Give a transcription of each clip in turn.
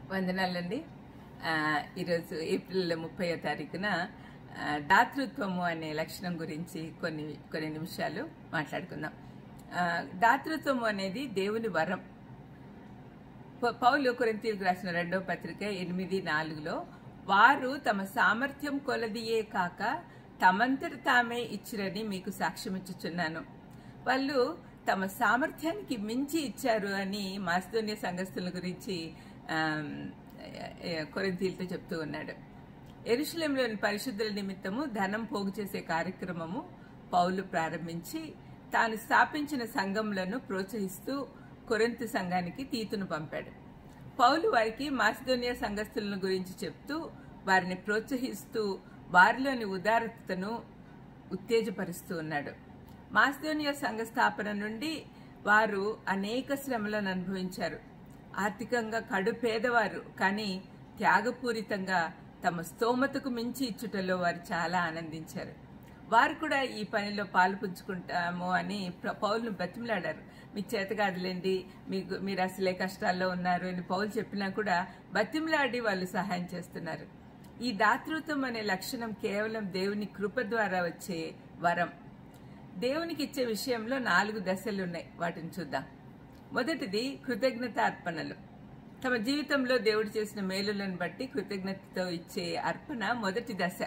వందనాలండి ఆ, ఈరోజు ఏప్రిల్ ముప్పై తారీఖున ఆ, దాతృత్వము అనే లక్షణం గురించి కొన్ని కొన్ని నిమిషాలు మాట్లాడుకుందాం ఆ, దాతృత్వము అనేది దేవుని వరం ప- పౌలు కొరింతీలకు రాసిన రెండవ పత్రిక ఎనిమిది నాలుగులో వారు తమ సామర్థ్యం కొలదియే కాక తమంతట తామే ఇచ్చిరని మీకు సాక్ష్యం ఇచ్చుచున్నాను వాళ్ళు తమ సామర్థ్యానికి మించి ఇచ్చారు అని మాసిదోనియ సంఘస్థుల గురించి ఆమ్, ఏ- కొరింథీలతో చెప్తూ ఉన్నాడు ఎరుషలేంలోని పరిశుద్ధుల నిమిత్తము ధనం పోగు చేసే కార్యక్రమము పౌలు ప్రారంభించి తాను స్థాపించిన సంఘములను ప్రోత్సహిస్తూ కొరింత సంఘానికి తీతును పంపాడు పౌలు వారికి మాసిదోనియా సంఘస్థులను గురించి చెప్తూ వారిని ప్రోత్సహిస్తూ వారిలోని ఉదారతను ఉత్తేజపరుస్తూ ఉన్నాడు మాసిదోనియా సంఘ స్థాపన నుండి వారు అనేక శ్రమలను అనుభవించారు ఆర్థికంగా కడు పేదవారు కానీ త్యాగపూరితంగా తమ స్తోమతకు మించి ఇచ్చుటలో వారు చాలా ఆనందించారు వారు కూడా ఈ పనిలో పాలు పుంజుకుంటాము అని ప్ర- పౌలును బతిమలాడారు మీకు చేత కాదులేండి మీకు మీరు అసలే కష్టాల్లో ఉన్నారు అని పౌలు చెప్పినా కూడా బతిమలాడి వాళ్ళు సహాయం చేస్తున్నారు ఈ దాతృత్వం అనే లక్షణం కేవలం దేవుని కృప ద్వారా వచ్చే వరం దేవునికి ఇచ్చే విషయంలో నాలుగు దశలు ఉన్నాయి వాటిని చూద్దాం మొదటిది కృతజ్ఞత అర్పణలు తమ జీవితంలో దేవుడు చేసిన మేలులను బట్టి కృతజ్ఞతతో ఇచ్చే అర్పణ మొదటి దశ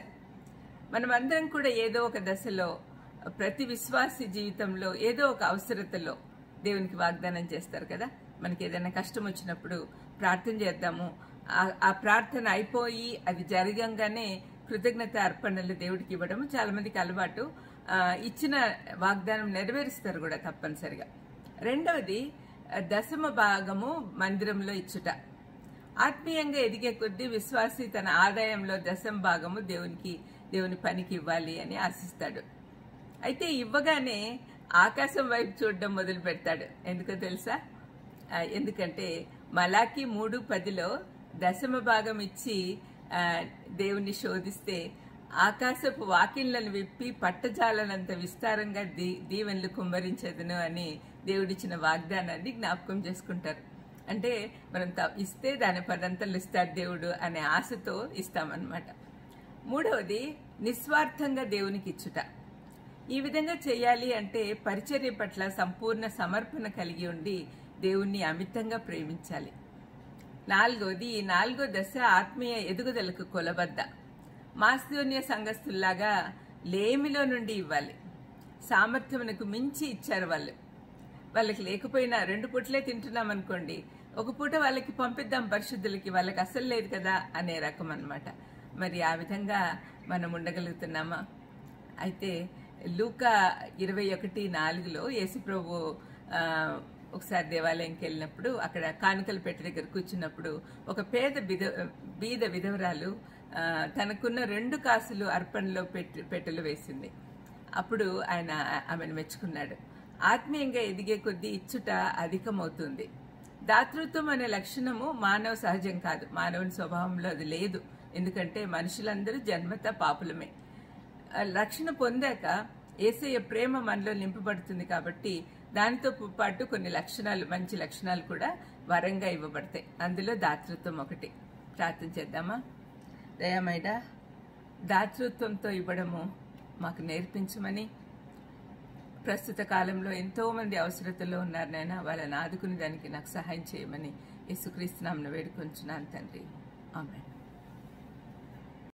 మనమందరం కూడా ఏదో ఒక దశలో ప్రతి విశ్వాసి జీవితంలో ఏదో ఒక అవసరతలో దేవునికి వాగ్దానం చేస్తారు కదా మనకి ఏదైనా కష్టం వచ్చినప్పుడు ప్రార్థన చేద్దాము ఆ- ఆ ప్రార్థన అయిపోయి అది జరగంగానే కృతజ్ఞత అర్పణలు దేవుడికి ఇవ్వడం చాలా మందికి అలవాటు ఆ, ఇచ్చిన వాగ్దానం నెరవేరుస్తారు కూడా తప్పనిసరిగా రెండవది ఆ, దశమ భాగము మందిరంలో ఇచ్చుట ఆత్మీయంగా ఎదిగే కొద్దీ విశ్వాసి తన ఆదాయంలో దశం భాగము దేవునికి దేవుని పనికి ఇవ్వాలి అని ఆశిస్తాడు అయితే ఇవ్వగానే ఆకాశం వైపు చూడడం మొదలు పెడతాడు ఎందుకో తెలుసా ఆ, ఎందుకంటే మలాకి మూడు పదిలో దశమ భాగం ఇచ్చి ఆ, దేవుణ్ణి శోధిస్తే ఆకాశపు వాకిళ్లను విప్పి పట్టజాలనంత విస్తారంగా దీ దీవెనలు కుమ్మరించదును అని దేవుడిచ్చిన వాగ్దానాన్ని జ్ఞాపకం చేసుకుంటారు అంటే మనం త- ఇస్తే దాని పదంతలు ఇస్తాడు దేవుడు అనే ఆశతో ఇస్తామన్నమాట మూడవది నిస్వార్థంగా దేవునికి ఇచ్చుట ఈ విధంగా చేయాలి అంటే పరిచర్య పట్ల సంపూర్ణ సమర్పణ కలిగి ఉండి దేవుణ్ణి అమితంగా ప్రేమించాలి నాలుగోది ఈ నాలుగో దశ ఆత్మీయ ఎదుగుదలకు కొలబద్ద మాసిదోనియ సంఘస్థుల్లాగా లేమిలో నుండి ఇవ్వాలి సామర్థ్యమునకు మించి ఇచ్చారు వాళ్ళు వాళ్ళకి లేకపోయినా రెండు పూటలే తింటున్నాం అనుకోండి ఒక పూట వాళ్ళకి పంపిద్దాం పరిశుద్ధులకి వాళ్ళకి అసలు లేదు కదా అనే రకం అన్నమాట మరి ఆ విధంగా మనం ఉండగలుగుతున్నామా అయితే లూకా ఇరవై ఒకటి నాలుగులో యేసుప్రభు ఆ, ఒకసారి దేవాలయంకి వెళ్ళినప్పుడు అక్కడ కానుకల పెట్టె దగ్గర కూర్చున్నప్పుడు ఒక పేద బిద బీద విధవరాలు ఆ, తనకున్న రెండు కాసులు అర్పణలో పెట్టి పెట్టెలు వేసింది అప్పుడు ఆయన ఆమెను మెచ్చుకున్నాడు ఆత్మీయంగా ఎదిగే కొద్దీ ఇచ్చుట అధికమవుతుంది దాతృత్వం అనే లక్షణము మానవ సహజం కాదు మానవుని స్వభావంలో అది లేదు ఎందుకంటే మనుషులందరూ జన్మత పాపులమే ఆ రక్షణ పొందాక ఏసయ్య ప్రేమ మనలో నింపబడుతుంది కాబట్టి దానితో పాటు కొన్ని లక్షణాలు మంచి లక్షణాలు కూడా వరంగా ఇవ్వబడతాయి అందులో దాతృత్వం ఒకటి ప్రార్థన చేద్దామా దయామైడ దాతృత్వంతో ఇవ్వడము మాకు నేర్పించమని ప్రస్తుత కాలంలో ఎంతో మంది అవసరతలో ఉన్నారు నాయన వాళ్ళని ఆదుకునే దానికి నాకు సహాయం చేయమని యేసుక్రీస్తు నామను వేడుకొంచున్నాను తండ్రి ఆమె